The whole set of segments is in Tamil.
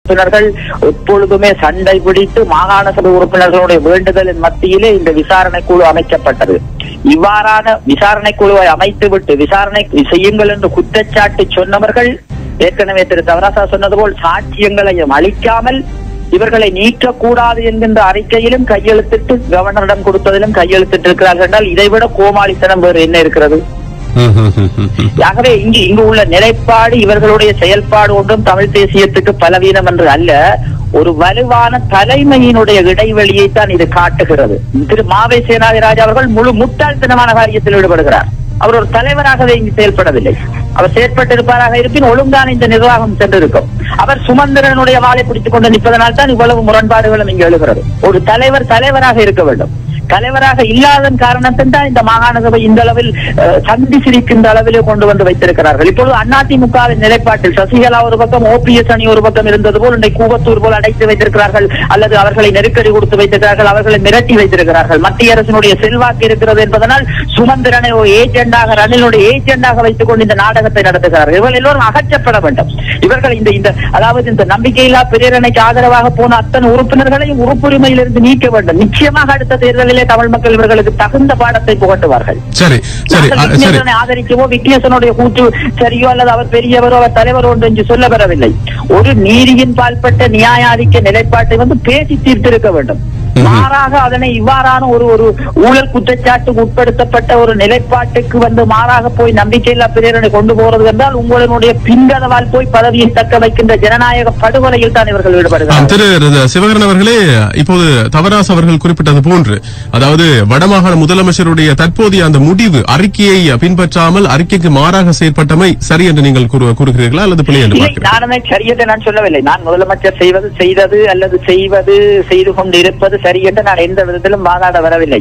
உறுப்பினர்கள் எப்பொழுதுமே சண்டை பிடித்து மாகாண சபை உறுப்பினர்களுடைய வேண்டுதலின் மத்தியிலே இந்த விசாரணை குழு அமைக்கப்பட்டது இவ்வாறான விசாரணை குழுவை அமைத்துவிட்டு விசாரணை செய்யுங்கள் என்று குற்றச்சாட்டு சொன்னவர்கள் ஏற்கனவே திரு தவராசா சொன்னது போல் சாட்சியங்களையும் அளிக்காமல் இவர்களை நீக்கக்கூடாது என்கின்ற அறிக்கையிலும் கையெழுத்திட்டு கவர்னரிடம் கொடுத்ததிலும் கையெழுத்திட்டு இருக்கிறார்கள் என்றால் இதைவிட கோமாளித்தனம் வேறு என்ன இருக்கிறது ஆகவே இங்கு இங்கு உள்ள நிலைப்பாடு இவர்களுடைய செயல்பாடு ஒன்றும் தமிழ் தேசியத்துக்கு பலவீனம் என்று அல்ல ஒரு வலுவான தலைமையினுடைய இடைவெளியை தான் இது காட்டுகிறது திரு மாவை சேனாதிராஜ் அவர்கள் முழு முட்டாள்தனமான காரியத்தில் ஈடுபடுகிறார் அவர் ஒரு தலைவராகவே இங்கு செயல்படவில்லை அவர் செயற்பட்டிருப்பாராக இருப்பின் ஒழுங்கான இந்த நிர்வாகம் சென்றிருக்கும் அவர் சுமந்திரனுடைய வாளை பிடித்துக் கொண்டு நிற்பதனால் தான் இவ்வளவு முரண்பாடுகளும் இங்கு எழுகிறது ஒரு தலைவர் தலைவராக இருக்க வேண்டும் தலைவராக இல்லாதன் காரணத்தின் தான் இந்த மாகாண சபை இந்த அளவில் அஹ், சந்தி சிரிக்கின்ற அளவிலே கொண்டு வந்து வைத்திருக்கிறார்கள் இப்பொழுது அதிமுகவின் நிலைப்பாட்டில் சசிகலா ஒரு பக்கம் ஓபிஎஸ் அணி ஒரு பக்கம் இருந்தது போல் இன்றைக்கு கூவத்தூர் போல் அடைத்து வைத்திருக்கிறார்கள் அல்லது அவர்களை நெருக்கடி கொடுத்து வைத்திருக்கிறார்கள் அவர்களை மிரட்டி வைத்திருக்கிறார்கள் மத்திய அரசினுடைய செல்வாக்கு இருக்கிறது என்பதனால் சுமந்திரனை ஒரு ஏஜெண்டாக ரணிலுடைய ஏஜெண்டாக வைத்துக் கொண்டு இந்த நாடகத்தை நடத்துகிறார்கள் இவர்கள் எல்லோரும் அகற்றப்பட வேண்டும் இவர்கள் இந்த இந்த அதாவது இந்த நம்பிக்கையில்லா பிரேரணைக்கு ஆதரவாக போன அத்தனை உறுப்பினர்களையும் உறுப்புரிமையிலிருந்து நீக்க வேண்டும் நிச்சயமாக அடுத்த தேர்தலிலே தமிழ் மக்கள் இவர்களுக்கு தகுந்த பாடத்தை புகட்டுவார்கள் சரி சரி நாங்கள் அ, சரி விக்னேஸ்வரனை ஆதரிக்கவோ விக்னேஸ்வரனுடைய கூற்று சரியோ அல்லது அவர் பெரியவரோ அவர் தலைவரோ என்று இங்கு சொல்ல வரவில்லை ஒரு நீதியின் பால்பட்ட நியாயாதிக்க நிலைப்பாட்டை வந்து பேசி தீர்த்திருக்க வேண்டும் மாறாக அதனை இவ்வாறான ஒரு ஒரு ஊழல் குற்றச்சாட்டுக்கு உட்படுத்தப்பட்ட ஒரு நிலைப்பாட்டுக்கு வந்து மாறாக போய் நம்பிக்கையில்லா பிரேரணை கொண்டு போறது என்றால் உங்களுடைய பின்கதவால் போய் பதவியை தக்க வைக்கின்ற ஜனநாயக படுகொலையில் தான் இவர்கள் ஆம், ஈடுபடுகிறார்கள் திரு ர- சிவகரன் அவர்களே இப்போது தவராஸ் அவர்கள் குறிப்பிட்டது போன்று அதாவது வடமாகாண முதலமைச்சருடைய தற்போதைய அந்த முடிவு அறிக்கையை பின்பற்றாமல் அறிக்கைக்கு மாறாக செயற்பட்டமை சரி என்று நீங்கள் கூறு- கூறுகிறீர்களா அல்லது பிழை என்று இல்லை பார்க்கிறீர்களா நானுமே சரியென்று நான் சொல்லவில்லை நான் முதலமைச்சர் செய்வது செய்தது அல்லது செய்வது செய்து கொண்டு இருப்பது சரி என்று நான் எந்த விதத்திலும் வாதாட வரவில்லை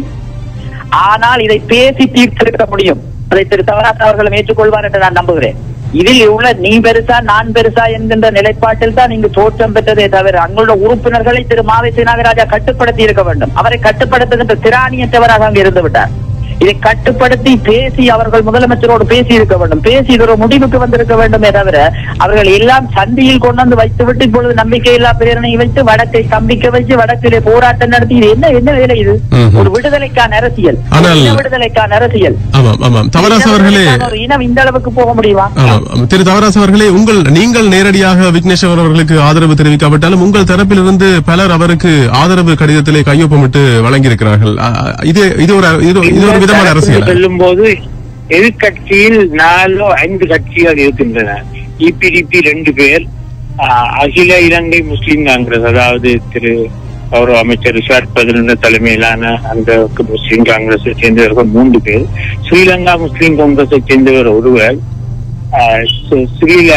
ஆனால் இதை பேசி தீர்த்திருக்க முடியும் அதை திரு தவராத் அவர்களும் ஏற்றுக்கொள்வார் என்று நான் நம்புகிறேன் இதில் உள்ள நீ பெருசா நான் பெருசா என்கின்ற நிலைப்பாட்டில் தான் இங்கு தோற்றம் பெற்றதே தவிர அங்குள்ள உறுப்பினர்களை திரு மாவை சீனாகராஜா கட்டுப்படுத்தி இருக்க வேண்டும் அவரை கட்டுப்படுத்துகின்ற திராணியற்றவராக அங்கு இருந்து விட்டார் இதை கட்டுப்படுத்தி பேசி அவர்கள் முதலமைச்சரோடு பேசி இருக்க வேண்டும் பேசி இது ஒரு முடிவுக்கு வந்திருக்க வேண்டுமே தவிர அவர்கள் எல்லாம் சந்தியில் கொண்டு வந்து வைத்துவிட்டு இப்பொழுது நம்பிக்கையில்லா பிரேரணையை வைத்து வடக்கை கம்பிக்க வச்சு வடக்கிலே போராட்டம் நடத்தி இது என்ன என்ன வேலை இது ம்ஹும். ஒரு விடுதலைக்கான அரசியல் ஆனால்- இன விடுதலைக்கான அரசியல் ஆமாம் ஆமாம் தவராஸ் இன அவர்களே விடுதலைக்கான ஒரு இனம் இந்த அளவுக்கு போக முடியுமா ஆமாம் ஆமாம். திரு தவராஸ் அவர்களே உங்கள் நீங்கள் நேரடியாக விக்னேஸ்வர் அவர்களுக்கு ஆதரவு தெரிவிக்காவிட்டாலும் உங்கள் தரப்பிலிருந்து பலர் அவருக்கு ஆதரவு கடிதத்திலே கையொப்பமிட்டு வழங்கியிருக்கிறார்கள் அ, அ, இது இது ஒரு இது ஒரு- இது ஒரு விதமான அரசியல் சொல்லும் போது எதிர்கட்சியில் நாலோ ஐந்து கட்சிகள் இருக்கின்றன இபிடிபி ரெண்டு பேர் ஆஹ், அகில இலங்கை முஸ்லிம் காங்கிரஸ் அதாவது திரு கௌரவ அமைச்சர் ரிஷாட் பதினொன்று தலைமையிலான அந்த முஸ்லிம் காங்கிரஸை சேர்ந்தவர்கள் மூன்று பேர் ஸ்ரீலங்கா முஸ்லிம் காங்கிரஸை சேர்ந்தவர் ஒருவர் ஆஹ், ஸ்ரீ- ஸ்ரீல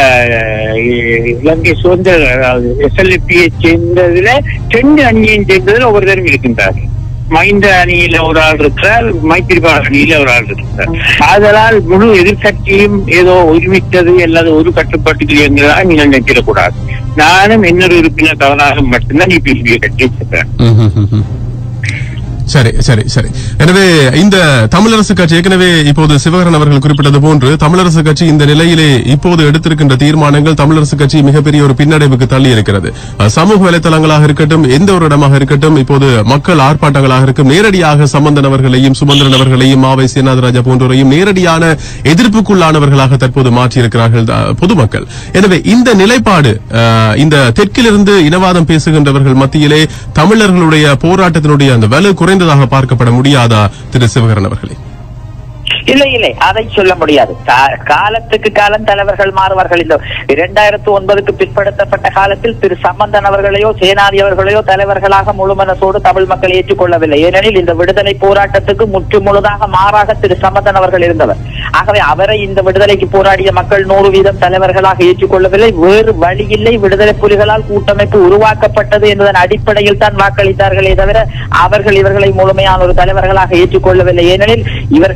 இலங்கை சுதந்திர அதாவது எஸ்எல்பியை சேர்ந்ததுல ரெண்டு அணியையும் சேர்ந்ததுல ஒருத்தரும் இருக்கின்றார்கள் மைந்த அணியில ஒரு ஆள் இருக்கிறார் மைத்திரிபால அணியில ஒரு ஆள் இருக்கிறார் ஆதலால் முழு எதிர்கட்சியும் ஏதோ ஒருமித்தது அல்லது ஒரு கட்டுப்பாட்டுகள் என்கிறதா நீங்கள் நினைச்சிடக்கூடாது நானும் இன்னொரு உறுப்பினர் தவறாக மட்டும்தான் இப்ப கட்சியை சேர்க்கிறேன் ம்ஹும், ம்ஹும். சரி சரி சரி எனவே இந்த தமிழரசு கட்சி ஏற்கனவே இப்போது சிவகரன் அவர்கள் குறிப்பிட்டது போன்று தமிழரசு கட்சி இந்த நிலையிலே இப்போது எடுத்திருக்கின்ற தீர்மானங்கள் தமிழரசு கட்சி மிகப்பெரிய ஒரு பின்னடைவுக்கு தள்ளி இருக்கிறது அஹ், சமூக வலைத்தளங்களாக இருக்கட்டும் எந்த ஒரு இடமாக இருக்கட்டும் இப்போது மக்கள் ஆர்ப்பாட்டங்களாக இருக்கும் நேரடியாக சம்பந்தன் அவர்களையும் சுமந்திரன் அவர்களையும் மாவை சேனாதராஜா போன்றோரையும் நேரடியான எதிர்ப்புக்குள்ளானவர்களாக தற்போது மாற்றியிருக்கிறார்கள் அஹ், பொதுமக்கள் எனவே இந்த நிலைப்பாடு அஹ், இந்த தெற்கிலிருந்து இனவாதம் பேசுகின்றவர்கள் மத்தியிலே தமிழர்களுடைய போராட்டத்தினுடைய அந்த வலு குறைந்ததாக பார்க்கப்பட முடியாதா திரு சிவகரன் அவர்களே இல்லை இல்லை அதை சொல்ல முடியாது கா- காலத்துக்கு காலம் தலைவர்கள் மாறுவார்கள் இந்த இரண்டாயிரத்து ஒன்பதுக்கு பிற்படுத்தப்பட்ட காலத்தில் திரு சம்பந்தன் அவர்களையோ சேனாதி அவர்களையோ தலைவர்களாக முழு மனசோடு தமிழ் மக்கள் ஏற்றுக்கொள்ளவில்லை ஏனெனில் இந்த விடுதலை போராட்டத்துக்கு முற்று முழுதாக மாறாக திரு சம்பந்தன் அவர்கள் இருந்தவர் ஆகவே அவரை இந்த விடுதலைக்கு போராடிய மக்கள் நூறு வீதம் தலைவர்களாக ஏற்றுக்கொள்ளவில்லை வேறு வழி இல்லை விடுதலை புலிகளால் கூட்டமைப்பு உருவாக்கப்பட்டது என்பதன் அடிப்படையில் தான் வாக்களித்தார்களே தவிர அவர்கள் இவர்களை முழுமையான ஒரு தலைவர்களாக ஏற்றுக்கொள்ளவில்லை ஏனெனில் இவர்களால் நடத்த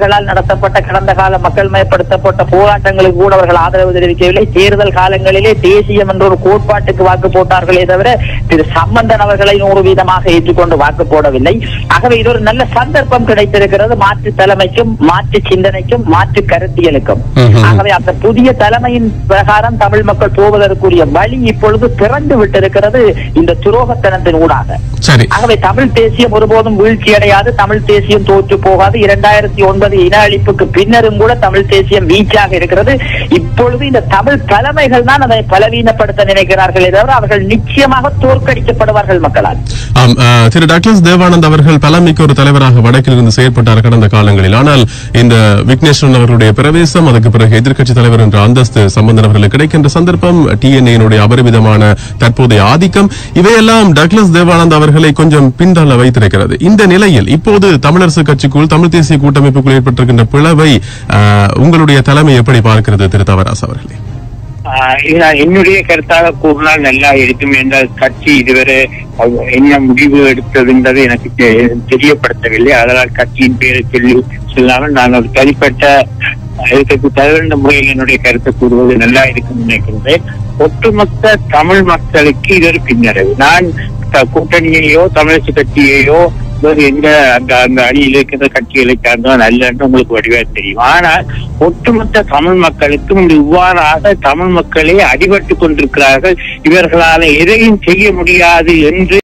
நடத்தப்பட்ட கடந்த கால மக்கள் மயப்படுத்தப்பட்ட போராட்டங்களுக்கு கூட அவர்கள் ஆதரவு தெரிவிக்கவில்லை தேர்தல் காலங்களிலே தேசியம் என்ற ஒரு கோட்பாட்டுக்கு வாக்கு போட்டார்களே தவிர திரு சம்பந்தன் அவர்களை நூறு வீதமாக ஏற்றுக்கொண்டு வாக்கு போடவில்லை ஆகவே இது ஒரு நல்ல சந்தர்ப்பம் கிடைத்திருக்கிறது மாற்று தலைமைக்கும் மாற்று சிந்தனைக்கும் மாற்று கருத்தியலுக்கும் ம்ஹும். ஆகவே அந்த புதிய தலைமையின் பிரகாரம் தமிழ் மக்கள் போவதற்குரிய வழி இப்பொழுது திறந்து விட்டிருக்கிறது இந்த துரோகத்தனத்தின் ஊடாக சரி ஆகவே தமிழ் தேசியம் ஒருபோதும் வீழ்ச்சி அடையாது தமிழ் தேசியம் தோற்று போகாது இரண்டாயிரத்தி ஒன்பது இன அழிப்புக்கு பின்னரும் கூட தமிழ் தேசியம் வீச்சாக இருக்கிறது இப்பொழுது இந்த தமிழ் தலைமைகள் தான் அதை பலவீனப்படுத்த நினைக்கிறார்களே தவிர அவர்கள் நிச்சயமாக தோற்கடிக்கப்படுவார்கள் மக்களால் ஆம் ஆ, திரு டாக்டர்ஸ் தேவானந்த் அவர்கள் பலமிக்க ஒரு தலைவராக வடக்கில் இருந்து செயற்பட்டார் கடந்த காலங்களில் ஆனால் இந்த விக்னேஸ்வரன் அவர்களுடைய பிரவேசம் அதுக்கு பிறகு எதிர்க்கட்சி தலைவர் என்ற அந்தஸ்து சம்பந்தன் அவர்களுக்கு கிடைக்கின்ற சந்தர்ப்பம் டிஎன்ஏனுடைய அபரிவிதமான தற்போதைய ஆதிக்கம் இவையெல்லாம் டக்ளஸ் தேவானந்த் அவர்களை கொஞ்சம் பின்தள்ள வைத்திருக்கிறது இந்த நிலையில் இப்போது தமிழரசு கட்சிக்குள் தமிழ் தேசிய கூட்டமைப்புக்குள் ஏற்பட்டிருக்கின்ற பிளவை ஆ, உங்களுடைய தலைமை எப்படி பார்க்கிறது திரு தவராஸ் அவர்களே ஆஹ் இது நான் என்னுடைய கருத்தாக கூறினால் நல்லா இருக்கும் என்றால் கட்சி இதுவரை அவ்- என்ன முடிவு எடுத்ததுன்றது எனக்கு தெ- தெரியப்படுத்தவில்லை அதனால் கட்சியின் பெயரை சொல்லி சொல்லாமல் நான் ஒரு தனிப்பட்ட இதுக்கு தகுந்த முறையில் என்னுடைய கருத்தை கூறுவது நல்லா இருக்கும் நினைக்கின்றேன் ஒட்டுமொத்த தமிழ் மக்களுக்கு இது ஒரு பின்னடைவு நான் த- கூட்டணியையோ தமிழரசு கட்சியையோ வேறு எந்த அந்த அந்த அணியில் இருக்கிற கட்சிகளை சார்ந்தோ நல்லன்னு உங்களுக்கு வடிவாக தெரியும் ஆனால் ஒட்டுமொத்த தமிழ் மக்களுக்கும் இந்த இவ்வாறாக தமிழ் மக்களே அடிபட்டு கொண்டிருக்கிறார்கள் இவர்களால் எதையும் செய்ய முடியாது என்று